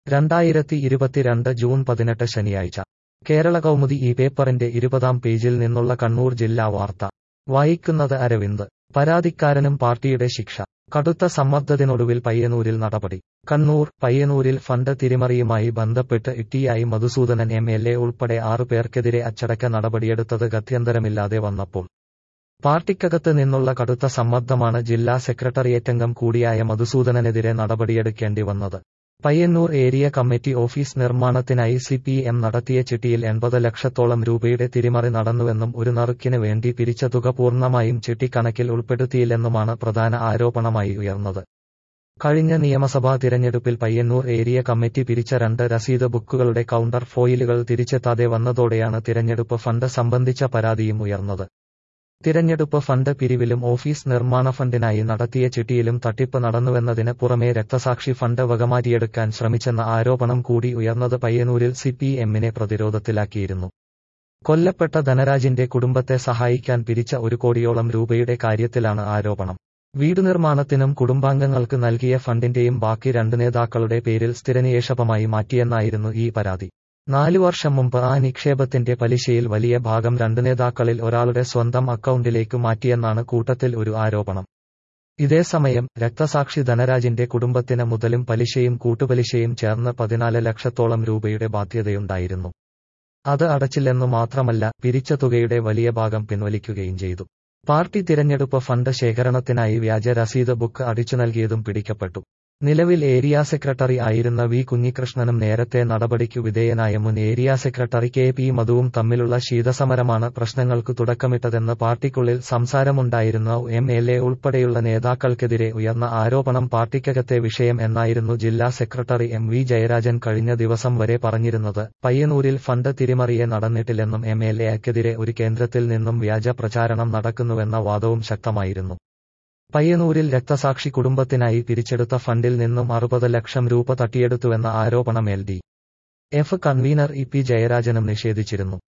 രണ്ടായിരത്തി ഇരുപത്തിരണ്ട് ജൂൺ പതിനെട്ട് ശനിയാഴ്ച കേരള കൗമുദി ഈ പേപ്പറിന്റെ ഇരുപതാം പേജിൽ നിന്നുള്ള കണ്ണൂർ ജില്ലാ വാർത്ത വായിക്കുന്നത് അരവിന്ദ് പരാതിക്കാരനും പാർട്ടിയുടെ ശിക്ഷ കടുത്ത സമ്മർദ്ദത്തിനൊടുവിൽ പയ്യന്നൂരിൽ നടപടി കണ്ണൂർ പയ്യന്നൂരിൽ ഫണ്ട് തിരിമറിയുമായി ബന്ധപ്പെട്ട് ഇട്ടിയായി മധുസൂദനൻ എം എൽ എ ഉൾപ്പെടെ ആറു പേർക്കെതിരെ അച്ചടക്ക നടപടിയെടുത്തത് ഗത്യന്തരമില്ലാതെ വന്നപ്പോൾ പാർട്ടിക്കകത്ത് നിന്നുള്ള കടുത്ത സമ്മർദ്ദമാണ് ജില്ലാ സെക്രട്ടറിയേറ്റംഗം കൂടിയായ മധുസൂദനനെതിരെ നടപടിയെടുക്കേണ്ടി വന്നത് പയ്യന്നൂർ ഏരിയ കമ്മിറ്റി ഓഫീസ് നിർമ്മാണത്തിനായി സി പി എം നടത്തിയ ചിട്ടിയിൽ എൺപത് ലക്ഷത്തോളം രൂപയുടെ തിരിമറി നടന്നുവെന്നും ഒരു നറുക്കിന് വേണ്ടി പിരിച്ച തുക പൂർണ്ണമായും ചിട്ടിക്കണക്കിൽ ഉൾപ്പെടുത്തിയില്ലെന്നുമാണ് പ്രധാന ആരോപണമായി ഉയർന്നത് കഴിഞ്ഞ നിയമസഭാ തിരഞ്ഞെടുപ്പിൽ പയ്യന്നൂർ ഏരിയ കമ്മിറ്റി പിരിച്ച രണ്ട് രസീത് ബുക്കുകളുടെ കൗണ്ടർ ഫോയിലുകൾ തിരിച്ചെത്താതെ വന്നതോടെയാണ് തിരഞ്ഞെടുപ്പ് ഫണ്ട് സംബന്ധിച്ച പരാതിയും ഉയർന്നത് തിരഞ്ഞെടുപ്പ് ഫണ്ട് പിരിവിലും ഓഫീസ് നിർമ്മാണ ഫണ്ടിനായി നടത്തിയ ചിട്ടിയിലും തട്ടിപ്പ് നടന്നുവെന്നതിന് പുറമെ രക്തസാക്ഷി ഫണ്ട് വകമാറ്റിയെടുക്കാൻ ശ്രമിച്ചെന്ന ആരോപണം കൂടി ഉയർന്നത് പയ്യന്നൂരിൽ സി പി എമ്മിനെ പ്രതിരോധത്തിലാക്കിയിരുന്നു കൊല്ലപ്പെട്ട ധനരാജിന്റെ കുടുംബത്തെ സഹായിക്കാൻ പിരിച്ച ഒരു കോടിയോളം രൂപയുടെ കാര്യത്തിലാണ് ആരോപണം വീടു നിർമ്മാണത്തിനും കുടുംബാംഗങ്ങൾക്ക് നൽകിയ ഫണ്ടിന്റെയും ബാക്കി രണ്ട് നേതാക്കളുടെ പേരിൽ സ്ഥിരനിക്ഷേപമായി മാറ്റിയെന്നായിരുന്നു ഈ പരാതി നാലു വർഷം മുമ്പ് ആ നിക്ഷേപത്തിന്റെ പലിശയിൽ വലിയ ഭാഗം രണ്ട് നേതാക്കളിൽ ഒരാളുടെ സ്വന്തം അക്കൗണ്ടിലേക്ക് മാറ്റിയെന്നാണ് കൂട്ടത്തിൽ ഒരു ആരോപണം ഇതേസമയം രക്തസാക്ഷി ധനരാജിന്റെ കുടുംബത്തിന് മുതലും പലിശയും കൂട്ടുപലിശയും ചേർന്ന് പതിനാല് ലക്ഷത്തോളം രൂപയുടെ ബാധ്യതയുണ്ടായിരുന്നു അത് അടച്ചില്ലെന്നു മാത്രമല്ല പിരിച്ച തുകയുടെ വലിയ ഭാഗം പിൻവലിക്കുകയും ചെയ്തു പാർട്ടി തിരഞ്ഞെടുപ്പ് ഫണ്ട് ശേഖരണത്തിനായി വ്യാജ രസീത് ബുക്ക് അടിച്ചു നൽകിയതും പിടിക്കപ്പെട്ടു നിലവിൽ ഏരിയ സെക്രട്ടറി ആയിരുന്ന വി കുഞ്ഞികൃഷ്ണനും നേരത്തെ നടപടിക്കു വിധേയനായ മുൻ ഏരിയ സെക്രട്ടറി കെ പി മധുവും തമ്മിലുള്ള ശീതസമരമാണ് പ്രശ്നങ്ങൾക്ക് തുടക്കമിട്ടതെന്ന് പാർട്ടിക്കുള്ളിൽ സംസാരമുണ്ടായിരുന്ന എം എൽ എ ഉൾപ്പെടെയുള്ള നേതാക്കൾക്കെതിരെ ഉയർന്ന ആരോപണം പാർട്ടിക്കകത്തെ വിഷയം എന്നായിരുന്നു ജില്ലാ സെക്രട്ടറി എം വി ജയരാജൻ കഴിഞ്ഞ ദിവസം വരെ പറഞ്ഞിരുന്നത് പയ്യന്നൂരിൽ ഫണ്ട് തിരിമറിയെ നടന്നിട്ടില്ലെന്നും എം എൽ എക്കെതിരെ ഒരു കേന്ദ്രത്തിൽ നിന്നും വ്യാജ പ്രചാരണം നടക്കുന്നുവെന്ന വാദവും ശക്തമായിരുന്നു പയ്യന്നൂരിൽ രക്തസാക്ഷി കുടുംബത്തിനായി പിരിച്ചെടുത്ത ഫണ്ടിൽ നിന്നും അറുപത് ലക്ഷം രൂപ തട്ടിയെടുത്തുവെന്ന ആരോപണം L D F convener E P ജയരാജനും നിഷേധിച്ചിരുന്നു